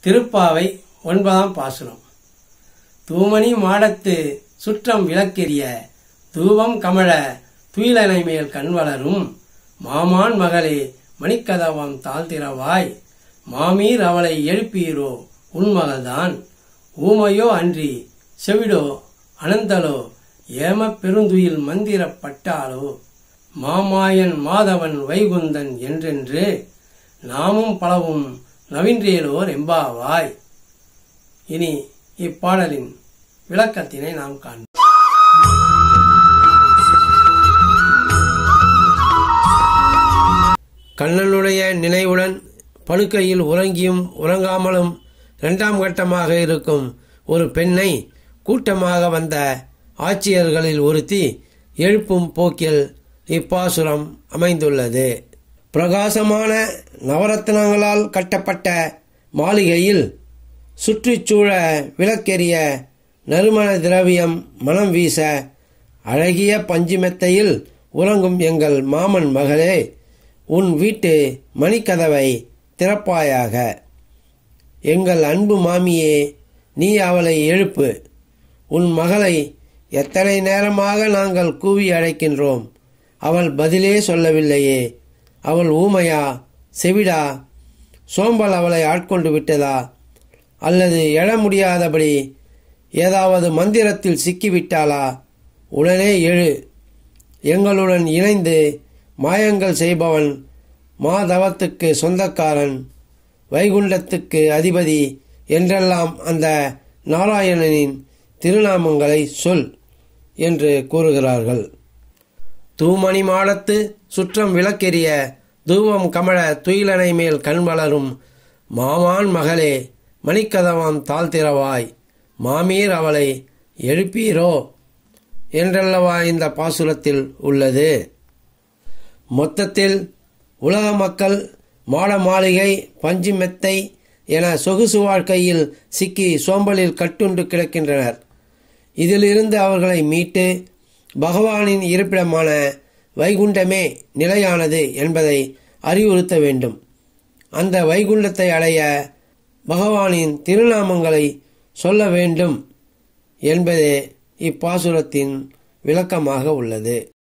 திருப்பாவை ஒன்பதாம் பாசுரம் தூமணி மாடத்து சுற்றம் விளக்கெரிய தூவம் கமழ துயிலனை மேல் கண் வளரும் மாமான் மகளே மணிக்கதவம் தாழ்த்திரவாய் மாமீர் அவளை எழுப்பீரோ உன் மகள்தான் ஊமையோ அன்றி செவிடோ அனந்தலோ ஏம பெருந்துயில் மந்திரப்பட்டாளோ மாமாயன் மாதவன் வைகுந்தன் என்றென்று நாமும் பலவும் நவின்றேலோர் எம்பாவாய் இனி இப்பாடலின் விளக்கத்தினை நாம் காண்போம் கண்ணனுடைய நினைவுடன் படுக்கையில் உறங்கியும் உறங்காமலும் இரண்டாம் கட்டமாக இருக்கும் ஒரு பெண்ணை கூட்டமாக வந்த ஆட்சியர்களில் ஒருத்தி எழுப்பும் போக்கில் இப்பாசுரம் அமைந்துள்ளது பிரகாசமான நவரத்னங்களால் கட்டப்பட்ட மாளிகையில் சுற்றிச்சூழ விளக்கெரிய நறுமண திரவியம் மனம் வீச அழகிய பஞ்சுமெத்தையில் உறங்கும் எங்கள் மாமன் மகளே உன் வீட்டு மணிக்கதவை திறப்பாயாக எங்கள் அன்பு மாமியே நீ அவளை எழுப்பு உன் மகளை எத்தனை நேரமாக நாங்கள் கூவி அழைக்கின்றோம் அவள் பதிலே சொல்லவில்லையே அவள் ஊமையா செவிடா சோம்பல் அவளை ஆட்கொண்டு விட்டதா அல்லது எழ முடியாதபடி ஏதாவது மந்திரத்தில் சிக்கிவிட்டாளா உடனே எழு எங்களுடன் இணைந்து மாயங்கள் செய்பவன் மாதவத்துக்கு சொந்தக்காரன் வைகுண்டத்துக்கு அதிபதி என்றெல்லாம் அந்த நாராயணனின் திருநாமங்களை சொல் என்று கூறுகிறார்கள் தூமணி மாடத்து சுற்றம் விளக்கெரிய தூவம் கமழ துயிலனை மேல் கண் வளரும் மாமான் மகளே மணிக்கதவாம் தாழ்த்திரவாய் மாமீர் அவளை எழுப்பீரோ என்றல்லவா இந்த பாசுரத்தில் உள்ளது மொத்தத்தில் உலக மக்கள் மாட மாளிகை பஞ்சு மெத்தை என சொகுசு வாழ்க்கையில் சிக்கி சோம்பலில் கட்டுண்டு கிடக்கின்றனர் இதிலிருந்து அவர்களை மீட்டு பகவானின் இருப்பிடமான வைகுண்டமே நிலையானது என்பதை அறிவுறுத்த வேண்டும் அந்த வைகுண்டத்தை அடைய பகவானின் திருநாமங்களை சொல்ல வேண்டும் என்பதே இப்பாசுரத்தின் விளக்கமாக உள்ளது